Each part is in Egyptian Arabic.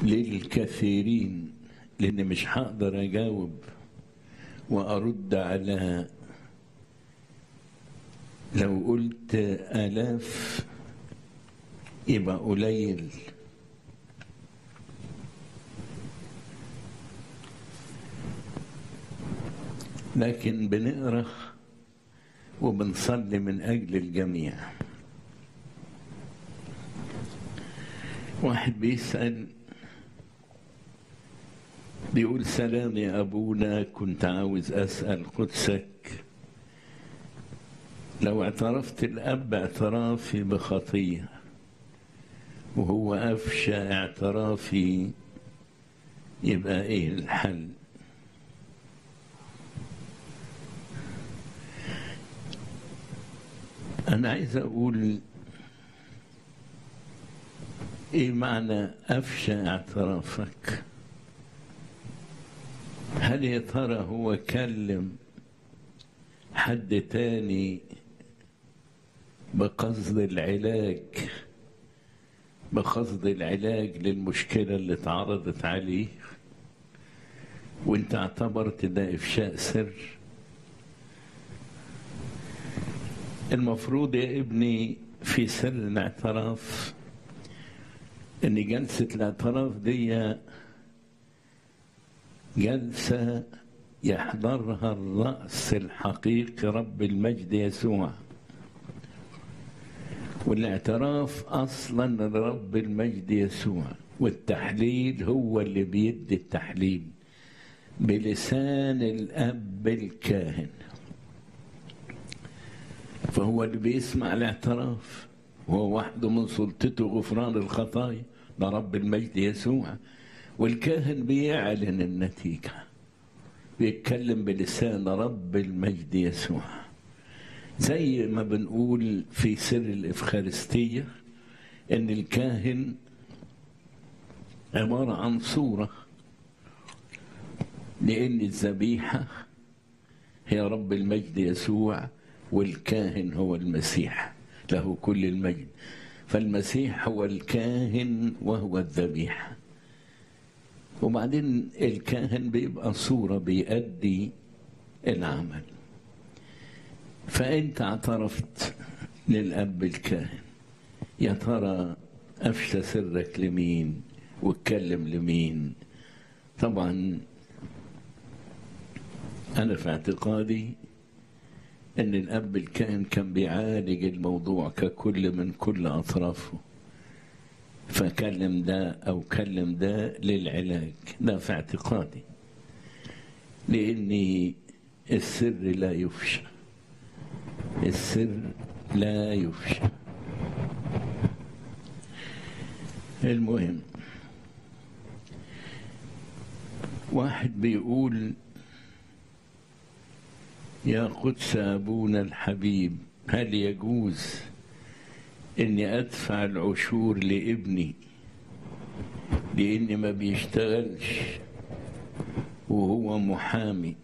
للكثيرين لأن مش هقدر أجاوب وأرد على لو قلت آلاف يبقى قليل لكن بنقرأ وبنصلي من أجل الجميع واحد بيسأل بيقول سلام يا أبونا كنت عاوز أسأل قدسك لو اعترفت الأب اعترافي بخطية وهو أفشى اعترافي يبقى إيه الحل أنا عايز أقول إيه معنى أفشى اعترافك هل يا ترى هو كلم حد تاني بقصد العلاج بقصد العلاج للمشكلة اللي اتعرضت عليه وانت اعتبرت ده افشاء سر المفروض يا ابني في سر الاعتراف ان جلسة الاعتراف دي جلسة يحضرها الرأس الحقيقي رب المجد يسوع والاعتراف أصلا لرب المجد يسوع والتحليل هو اللي بيدي التحليل بلسان الأب الكاهن فهو اللي بيسمع الاعتراف وهو وحده من سلطته غفران الخطايا ده رب المجد يسوع والكاهن بيعلن النتيجة بيتكلم بلسان رب المجد يسوع زي ما بنقول في سر الإفخارستية إن الكاهن عبارة عن صورة لأن الذبيحة هي رب المجد يسوع والكاهن هو المسيح له كل المجد فالمسيح هو الكاهن وهو الذبيحه وبعدين الكاهن بيبقى صورة بيأدي العمل فأنت اعترفت للأب الكاهن يا ترى أفشى سرك لمين واتكلم لمين طبعا أنا في اعتقادي أن الأب الكاهن كان بيعالج الموضوع ككل من كل أطرافه فكلم ده أو كلم ده للعلاج ده في اعتقادي لأن السر لا يفشى السر لا يفشى المهم واحد بيقول يا قدس أبونا الحبيب هل يجوز اني ادفع العشور لابني لاني ما بيشتغلش وهو محامي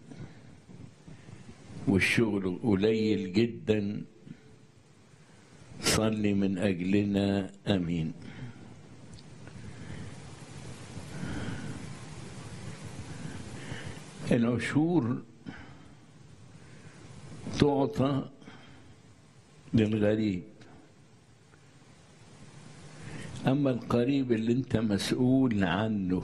والشغل قليل جدا صلي من اجلنا امين العشور تعطى للغريب أما القريب اللي أنت مسؤول عنه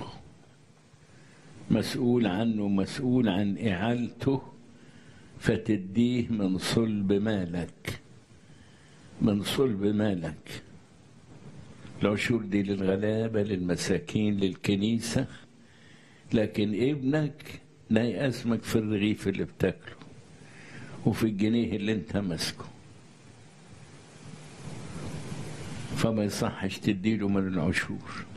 مسؤول عنه مسؤول عن إعالته فتديه من صلب مالك من صلب مالك العشور دي للغلابة للمساكين للكنيسة لكن ابنك لا يأسمك في الرغيف اللي بتاكله وفي الجنيه اللي انت ماسكه فما يصحش تديله من العشور